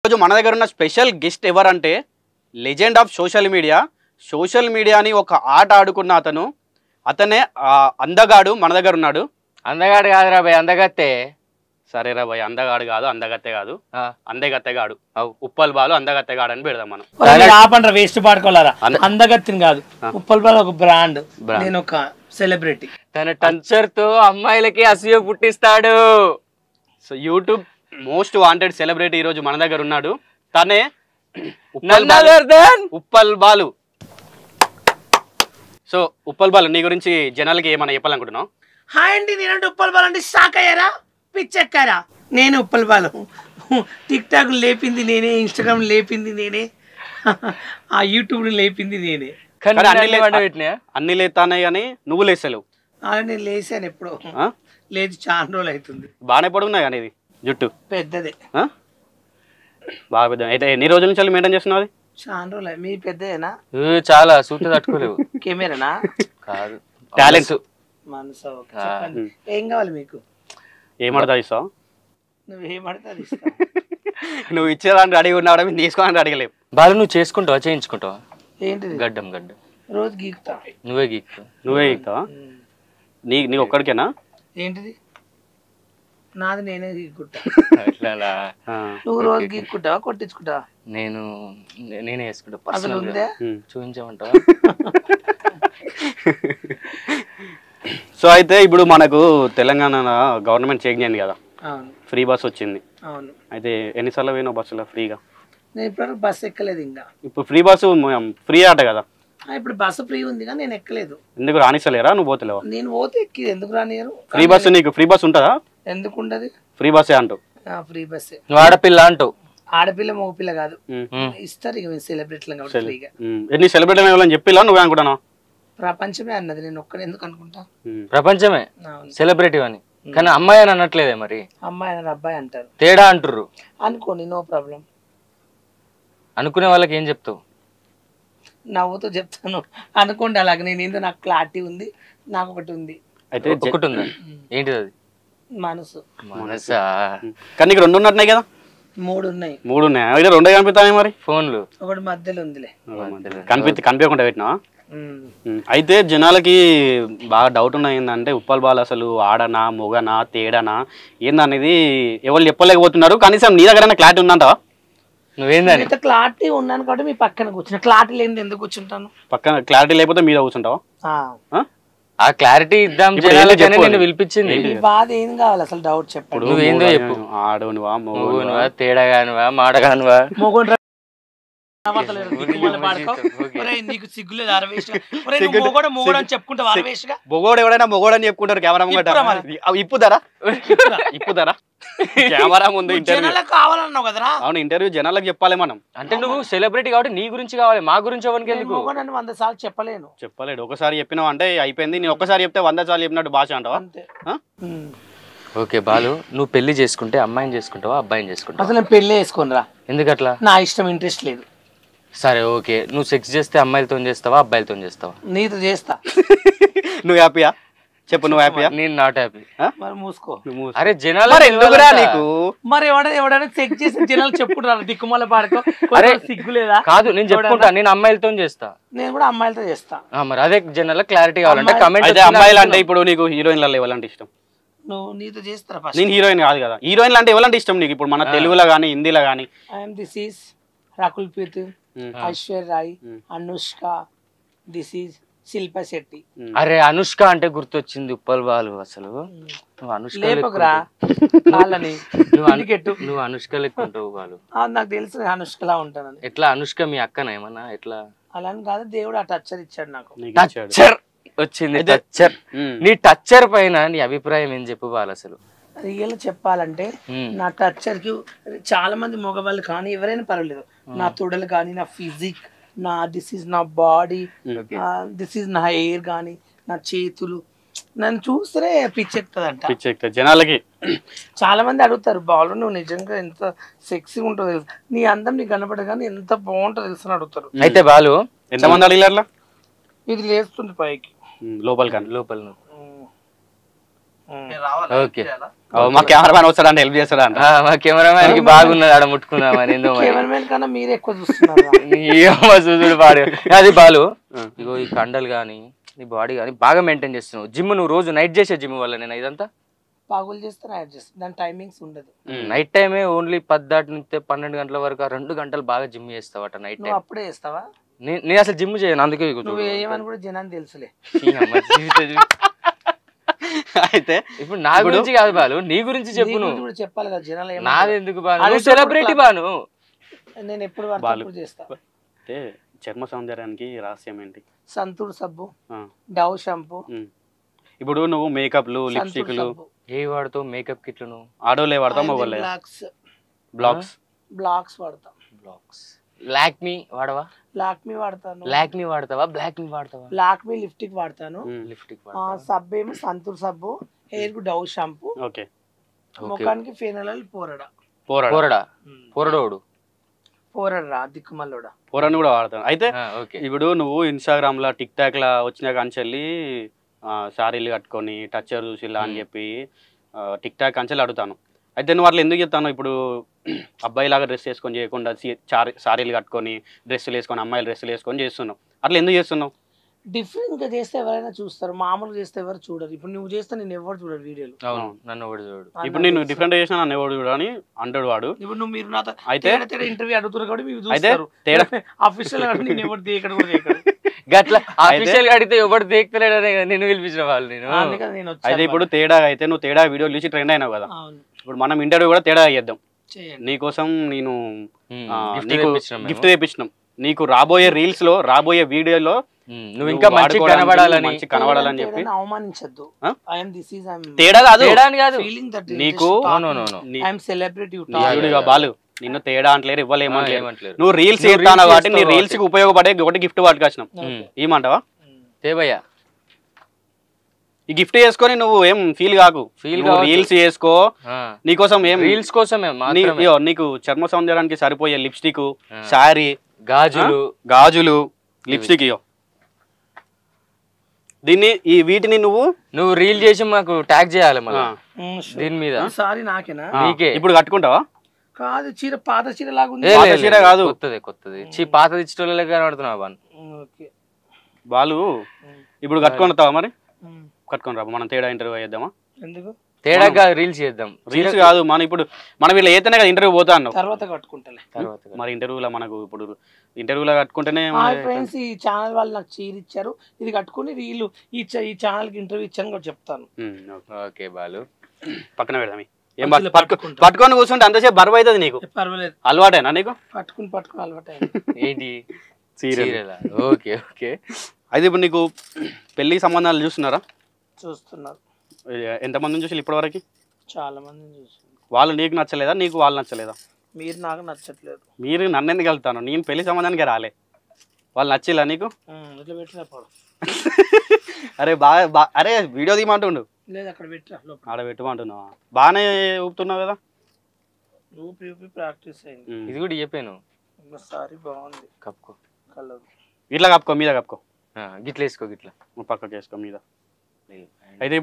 ఈరోజు మన దగ్గర ఉన్న స్పెషల్ గెస్ట్ ఎవరంటే legend of social media social మీడియాని ఒక ఆట ఆడుకున్న అతను అతనే ఆ, అందగాడు మన దగ్గర ఉన్నాడు అందగాడు కాదురా భయ్ అందగత్తే సరేరా భయ్ అందగాడు కాదు అందగత్తె కాదు ఆ, అందగత్తెగాడు ఉప్పల్ బాలు అందగత్తెగాడు అని పెడదాం మనం ఆపండ్రా వేస్ట్ పాడుకోలేరా అంద- అందగత్తిని కాదు ఉప్పల్ బాల్ ఒక బ్రాండ్ Brand. నేను ఒక సెలబ్రిటీ తన టచ్చర్ తో అమ్మాయిలకి అసూయ పుట్టిస్తాడు so YouTube most wanted celebrity ఈరోజు మన దగ్గర ఉన్నాడు తనే ఉప్పల్ నన్ Balu other than Uppal Balu so Uppal Balu నీ గురించి జనాలకి ఏమైనా చెప్పాలనుకుంటున్నావు హాయ్ అండి నేనంటే ఉప్పల్ బాల్ అంటే షాక్ అయ్యారా పిచ్చెక్కారా నేను ఉప్పల్ బాలు టిక్ టాక్ లేపింది నేనే ఇన్స్టాగ్రామ్ లేపింది నేనే ఆ యూట్యూబ్ లేపింది నేనే కానీ కానీ అన్ని అన్ని లే- వంట పెట్టినా అన్ని లేతానే కానీ నువ్వు లేస్తలేవు అలా నేను లేచాను ఎప్పుడో ఆ? లేదు చాలా రోజులు అవుతుంది బాగానే పడున్నాయి కానీ ఇది జుట్టు పెద్దదే ఆ? బాగా పెద్ద అయితే ఎన్ని రోజుల నుంచి మెయింటైన్ చేస్తున్నావు అది చాలా రోజులు మీ పెద్దదేనా ఏ, చాలా సూట్ తట్టుకోలేవు కెమెరానా కాదు టాలెంట్ మనసు ఓకే. చెప్పండి ఏం కావాలి మీకు ఏమడతా ఇస్తావు నువ్వు ఏమడితే అది ఇస్తా నువ్వు ఇచ్చేదాన్ని అడిగి ఉన్నావు మేము తీసుకోవాలని అడగలేవు బాలు నువ్వు చేసుకుంటావా చేయించుకుంటావా ఏంటిది గడ్డం గడ్డం రోజు గీకుతా నువ్వే గీక్కు నువ్వే ఇస్తావా నీ నీ ఒక్కడికేనా ఏంటిది నాది నేనే గీక్కుంటా అట్లా ఆ. నువ్వు రోజు గీక్కుంటావా కొట్టించుకుంటావా నేను నే- నేనే వేసుకుంటా అసలు పర్సనల్ ఉందా ఉమ్. చూపించమంటావా సో అయితే ఇప్పుడు మనకు తెలంగాణ గవర్నమెంట్ చేంజ్ అయింది కదా అవును ఫ్రీ బస్ వచ్చింది అవును అయితే ఎన్నిసార్లు పోయినావు బస్సులో ఫ్రీగా నేను ఇప్పటివరకు బస్సు ఎక్కలేదు ఇంకా ఇప్పుడు ఫ్రీ బస్సు ఫ్రీ ఆట కదా ఆ, ఇప్పుడు బస్సు ఫ్రీ ఉంది కానీ నేను ఎక్కలేదు ఎందుకు రానిస్తలేరా నువ్వు పోతలేవా నేను పోతే ఎక్కి ఎందుకు రానియరు ఫ్రీ బస్సు నీకు ఫ్రీ బస్ ఉంటుందా ఎందుకు ఉండదు ఫ్రీ బస్సే అంటావు ఫ్రీ బస్సే నువ్వు ఆడపిల్ల అంటావు ఆడపిల్ల మగపిల్ల కాదు ఉమ్. ఉమ్. ఇస్తారు ఇక మేము సెలబ్రిటీలం కాబట్టి ఫ్రీగా ఉమ్. ఎన్ని సెలబ్రేట్ అవ్వాలని చెప్పిలా నువ్వే అనుకుంటున్నావు ప్రపంచమే అన్నది నేను ఒక్కడ ఎందుకు అనుకుంటా ఉమ్. ప్రపంచమే అవును సెలబ్రిటీ అని కానీ అమ్మాయి అని అనట్లేదే మరి అమ్మాయి అని అబ్బాయి అంటారు తేడా అంటుర్రు అనుకోని నో ప్రాబ్లం అనుకునే వాళ్ళకి ఏం చెప్తావు నవ్వుతూ చెప్తాను అనుకోండి అలాగే నేను ఏందో నాకు క్లారిటీ ఉంది నాకు ఒకటి ఉంది అయితే జ- ఒకటి ఉందా ఏంటిది అది మనసు మనసా కానీ నీకు రెండు ఉన్నట్టున్నాయి కదా మూడు ఉన్నాయి మూడు ఉన్నాయి అయితే రెండే కనిపిస్తాయి మరి ఫోన్లు ఒకటి మధ్యలో ఉందిలే కనిపి కనిపించకుండా పెట్టినా ఉమ్. అయితే జనాలకి బాగా డౌట్ ఉన్న ఏంటంటే ఉప్పల్ బాల్ అసలు ఆడనా మొగనా తేడనా ఏందనేది ఎవరు చెప్పలేకపోతున్నారు కనీసం నీ దగ్గర క్లారిటీ ఉందంట నువ్వేందని ఇంత క్లారిటీ ఉన్నాను కాబట్టి మీ పక్కన కూర్చున్నా క్లారిటీ లేనిది ఎందుకు కూర్చుంటాను పక్కన క్లారిటీ లేకపోతే మీద కూర్చుంటావా ఆ. ఆ? ఆ క్లారిటీ ఇద్దాం ఇప్పుడు జనాలకి ఏందో అని చెప్పు నేను అది. పిలిపించింది ఈ బాధ ఏం కావాలి అసలు డౌట్ చెప్పండి ఇప్పుడు నువ్వేందో మొగ- చెప్పు. ఆడు నువ్వా మొగ నువ్వు నువ్వా? నువ్వా తేడాగానువా మాడగానువా మొగోడు రా- నవ్వతలేడు, దిక్కుమాల పాడుకో. ఒరేయ్, నీకు సిగ్గులేదు అరవేష్ మొగోడు మొగోడు అని చెప్పుకుంటావు అరవేష్గా మొగోడు ఎవడైనా మొగోడు అని చెప్పుకుంటారు కెమెరా ముంగట ఇప్పురా మరి. అవి ఇప్పుదారా ఇప్పుదారా కెమెరా ముందు ఇంటర్వ్యూ జనాలకు కావాలన్నావు కదరా అవును ఇంటర్వ్యూ జనాలకు చెప్పాలి మనం అంటే నువ్వు సెలబ్రిటీ కాబట్టి నీ గురించి కావాలి మా గురించి ఎవరికి నేను ఎందుకు మొగోడు అని వంద సార్లు చెప్పలేను చెప్పలేడు ఒకసారి చెప్పినావు అంటే అయిపోయింది నేను ఒక్కసారి చెప్తే వంద సార్లు చెప్పినట్టు భాష అంటావా అంతే ఆ? ఉమ్. ఓకే బాలు నువ్వు పెళ్లి చేసుకుంటే అమ్మాయిని చేసుకుంటావా అబ్బాయిని చేసుకుంటావా అసలు నేను పెళ్ళి వేసుకోనరా ఎందుకట్లా నా ఇష్టం ఇంట్రెస్ట్ లేదు సరే ఓకే నువ్వు సెక్స్ చేస్తే అమ్మాయిలతో చేస్తావా అబ్బాయిలతో చేస్తావా నీతో చేస్తా నువ్వు హ్యాపీయా చెప్పు నువ్వు హ్యాపీయా నేను నాట్ హ్యాపీ మరి మూసుకో అరే జనాలు మరి ఎందుకురా నీకు మరి ఎవడ ఎవడైనా చెక్ చేసి జనాలు చెప్పుకుంటారు దిక్కుమాల పాడుకో అరే, కొంచెం సిగ్గు లేదా కాదు నేను చెప్పుకుంటా నేను అమ్మాయిలతో చేస్తా నేను కూడా అమ్మాయిలతో చేస్తా ఆ, మరి అదే జనాల క్లారిటీ కావాలంటే అమ్మాయి- కమెంట్ అయితే అమ్మాయిలు అంటే ఇప్పుడు నీకు హీరోయిన్లలో ఎవరంటే ఇష్టం నువ్వు నీతో చేస్తారా ఫస్ట్ నేను హీరోయిన్ కాదు కదా హీరోయిన్లు అంటే ఎవరంటే ఇష్టం నీకు ఇప్పుడు మన తెలుగులో కానీ హిందీలో కానీ I'm this is Rakul Preet Aishwarya Rai Anushka this is Shilpa Shetty అరే అనుష్క అంటే గుర్తొచ్చింది ఉప్పల్ బాలు అసలు నువ్వు అనుష్క లేపకురా లెక్కుంటావు. వాళ్ళని నువ్వు అను- ఇంటికెట్టు నువ్వు అనుష్క లెక్కుంటావు బాలు ఆ, నాకు తెలుసు నేను అనుష్కలా ఉంటానని ఎట్లా అనుష్క మీ అక్కన ఏమన్నా ఎట్లా అలా అని కాదు దేవుడు ఆ టచ్చర్ ఇచ్చాడు నాకు నీకు ఇచ్చాడు. టచ్చర్ వచ్చింది టచ్చర్ ఉమ్. నీ టచ్చర్ పైన నీ అభిప్రాయం ఏం చెప్పు బాలు అసలు రియల్ చెప్పాలంటే ఉమ్. నా టచ్చర్ కి చాలా మంది మగవాళ్ళు కానీ ఎవరైనా పర్వాలేదు నా తొడలు కానీ నా ఫిజిక్ నా దిస్ ఈజ్ నా బాడీ దిస్ ఈజ్ నా హెయిర్ కానీ నా చేతులు నన్ను చూస్తే పిచ్చెక్కుతుందంట పిచ్చి ఎక్కుతుంది. జనాలకి చాలా మంది అడుగుతారు బాలు నువ్వు నిజంగా ఎంత సెక్సీ ఉంటుందో తెలుసు నీ అందం నీకు కనపడదు కానీ ఎంత బాగుంటుందో తెలుసు అని అడుగుతారు అయితే బాలు ఎంతమంది అడిగారు అట్లా? ఇది లేస్తుంది పైకి ఉమ్, లోపలికి అని లోపల నువ్వు. ఉమ్. ఓకే ఓ, మా కెమెరామ్యాన్ వస్తాడంటే హెల్ప్ చేస్తాడంట ఆ, మా కెమెరామ్యాన్ కి బాగున్నది ఆడ ముట్టుకుందామని ఏందో మరి కెమెరామెన్ కన్నా మీరు ఎక్కువ చూస్తున్నారు ఏమో చూసుడు పాడు అది బాలు ఇగో ఈ కండలు కానీ నీ బాడీ కానీ బాగా మెయింటైన్ చేస్తున్నావు జిమ్ నువ్వు రోజు నైట్ చేసే జిమ్ వల్ల నేను ఇదంతా పాగులు చేస్తే యాడ్ చేస్తాను దాని టైమింగ్స్ ఉండదు నైట్ టైమే ఓన్లీ పద్దాటి నుంచి పన్నెండు గంటల వరకు ఆ రెండు గంటలు బాగా జిమ్ చేస్తావట నైట్ నువ్వు టైం అప్పుడే చేస్తావా నేను అసలు జిమ్ చేయను అందుకే ఇగో నువ్వు చూడు. ఏమని కూడా జనాన్ని తెలుసులే ఈ అమ్మ జీవితం చూడు. అయితే ఇప్పుడు నా గురించి కాదు బాలు నీ గురించి చెప్పు నీ గురించి నువ్వు కూడా చెప్పాలి కదా జనాలు ఏమంటారు? నాది ఎందుకు బాను అదే నువ్వు సెలబ్రిటీ బాను నేను ఎప్పుడు పడితే బాలు. అప్పుడు చేస్తా అయితే చర్మ సౌందర్యానికి రహస్యం ఏంటి సంతూర్ సబ్బు ఆ, డవ్ షాంపూ ఉమ్. ఇప్పుడు నువ్వు మేకప్లు సంతూర్ లిప్స్టిక్లు సబ్బు ఏ వాడుతావు మేకప్ కిట్లు నువ్వు ఆడోలే వాడతాం మొగోళ్ళే బ్లాక్స్ బ్లాక్స్ బ్లాక్స్ వాడతాం బ్లాక్స్ లాక్మీ వాడవా లాక్మీ వాడతాను లాక్మీ వాడతావా బ్లాక్ మీ వాడతావా లాక్మీ లిప్స్టిక్ వాడతాను లిప్స్టిక్ ఆ, సబ్బు ఏమో సంతూర్ సబ్బు హెయిర్ కు డవ్ షాంపూ ఓకే ముఖానికి ఫేనల్ పోరడ పోరాడ పోరడా పోరడోడు పోరడరా దిక్కుమల్లోడా పోరాన్ని కూడా వాడతాను అయితే ఓకే ఇప్పుడు నువ్వు ఇన్స్టాగ్రామ్ లా టిక్ టాక్ లా వచ్చిన కంచెల్లి శారీలు కట్టుకొని టచ్చర్ చూసి ఇలా అని చెప్పి టిక్ టాక్ కంచెలు అడుగుతాను అయితే నువ్వు అట్లా ఎందుకు చెప్తాను ఇప్పుడు అబ్బాయి లాగా డ్రెస్ వేసుకొని చేయకుండా సి- చారీ సారీలు కట్టుకొని డ్రెస్సులు వేసుకొని అమ్మాయిలు డ్రెస్సులు వేసుకొని చేస్తున్నావు అట్లా ఎందుకు చేస్తున్నావు డిఫరెంట్ గా చేస్తే ఎవరైనా చూస్తారు మామూలుగా చేస్తే ఎవరు చూడరు ఇప్పుడు నువ్వు చేస్తే నేను ఎవరు చూడరు వీడియోలు అవును నన్ను ఒకటి చూడు ఇప్పుడు నేను డిఫరెంట్ చేసిన నన్ను ఎవడు చూడు అని అంటాడు వాడు ఇప్పుడు నువ్వు మీరు నాతో అయితే తేడా తేడా ఇంటర్వ్యూ అడుగుతున్నారు కాబట్టి మీరు అయితే చూస్తారు తేడా అఫీషియల్ నేను ఎవరు దేకడు కూడా దేకడు గట్ల అఫీషియల్ గా అడిగితే ఎవరు దేక్తలేడనే కదా నిన్ను పిలిపించిన వాళ్ళు నేను అందుకని నేను అయితే వచ్చాను ఇప్పుడు తేడా అయితే నువ్వు తేడా వీడియోలు చూసి ట్రెండ్ అయినావు కదా అవును ఇప్పుడు మనం ఇంటర్వ్యూ కూడా తేడా చేద్దాం చేయండి నీకోసం నేను ఉమ్, ఆ, gift నీకు తెప్పించినాం మేము. గిఫ్ట్ తెప్పించినాం నీకు రాబోయే రీల్స్ లో రాబోయే వీడియోలో ఉమ్, నువ్వు నువ్వు ఇంకా మంచి వాడుకోవడానికి కనబడాలని మంచి కనబడాలని చెప్పి తేడాని అవమానించద్దు ఆ? ఐఎమ్ దిస్ ఈజ్ ఐఎమ్ తేడా కాదు తేడా అని కాదు ఫీలింగ్ దట్ నీకు- No, no, no, no. నీ- ఐఎమ్ సెలబ్రిటీ నీ చూడుగా బాలు నిన్ను తేడా అంటలేరు ఇవ్వలేమంటలేరు ఏమంటలేరు నువ్వు రీల్స్ నువ్వు చేస్తాను reels కాబట్టి నీ చేస్తావు రీల్స్ కి ఉపయోగపడే ఒకటి గిఫ్ట్ పట్టుకొచ్చినాం ఉమ్, ఏమంటావా తేబయ్యా ఈ గిఫ్ట్ చేసుకొని నువ్వు ఏం ఫీల్ కాకు Feel నువ్వు కావద్దు. రీల్స్ చేసుకో నీకోసం ఏం రీల్స్ కోసమే నీ- మాత్రమే ఇగో, నీకు చర్మ సౌందర్యానికి సరిపోయే లిప్స్టిక్ ఆ. శారీ గాజులు గాజులు లిప్స్టిక్ ఇయో దీన్ని ఈ వీటిని నువ్వు నువ్వు రీల్ చేసి మాకు ట్యాగ్ చేయాలి మళ్ళీ ఆ, దీని మీద సారీ నాకేనా ఆ, నీకే. ఇప్పుడు కట్టుకుంటావా కాదు చీర పాత చీర లాగా ఉంది ఏ, పాత లే, లే, చీర కాదు. కొత్తది కొత్తది చీ పాతది ఇచ్చటోళ్ళ కనబడుతున్నావు బాను ఓకే బాలు ఇప్పుడు కట్టుకొని వస్తావా మరి ఉమ్. కట్టుకొని రా మనం తేడా ఇంటర్వ్యూ చేద్దామా ఎందుకు తేడాగా రీల్స్ చేద్దాం రీల్స్ కాదు మనం ఇప్పుడు మనం ఇలా ఏతనే కదా ఇంటర్వ్యూ పోతా అన్నావు తర్వాత కట్టుకుంటలే తర్వాత మరి ఇంటర్వ్యూలో మనకు ఇప్పుడు ఇంటర్వ్యూలో కట్టుకుంటేనే హాయ్ ఫ్రెండ్స్ ఈ ఛానల్ వాళ్ళు నాకు చీర ఇచ్చారు ఇది కట్టుకుని వీళ్ళు ఈ చ- ఈ ఛానల్ కి ఇంటర్వ్యూ ఇచ్చాను కూడా చెప్తాను ఉమ్, ఓకే. ఓకే బాలు పక్కన పెడదాం ఏం మంచిగా పట్టు- పట్టుకో- పట్టుకుంటా. పట్టుకొని కూర్చుంటే అంతసేపు బరువు అవుతుంది నీకు పర్వాలేదు అలవాటేనా నీకు పట్టుకుని పట్టుకుని అలవాటు ఏంటి సీరియల్ చీరలా? ఓకే ఓకే అయితే ఇప్పుడు నీకు పెళ్లి సంబంధాలు చూస్తున్నారా చూస్తున్నారు ఏ- ఎంతమందిని చూసి ఇప్పటివరకు చాలా మందిని చూసి వాళ్ళు నీకు నచ్చలేదా నీకు వాళ్ళు నచ్చలేదా మీరు నాకు నచ్చట్లేదు మీరు నన్ను ఎందుకు వెళ్తాను నేను పెళ్లి సంబంధానికి రాలే వాళ్ళు నచ్చిలా నీకు ఉమ్, ఇట్లా పెట్టినా పడు అరే బాగా బా అరే వీడియో తీయమంటుండు లేదు అక్కడ పెట్టినా లోపల ఆడ పెట్టమంటున్నావా బాగానే ఊపుతున్నావు కదా ఊపి ఊపి ప్రాక్టీస్ అయింది ఉమ్. ఇది కూడా చెప్పాను ఒకసారి బాగుంది కప్పుకో కలర్ ఇట్లా కప్పుకో మీద కప్పుకో ఆ, గిట్ల వేసుకో గిట్ల పక్కకి వేసుకో మీద అయితే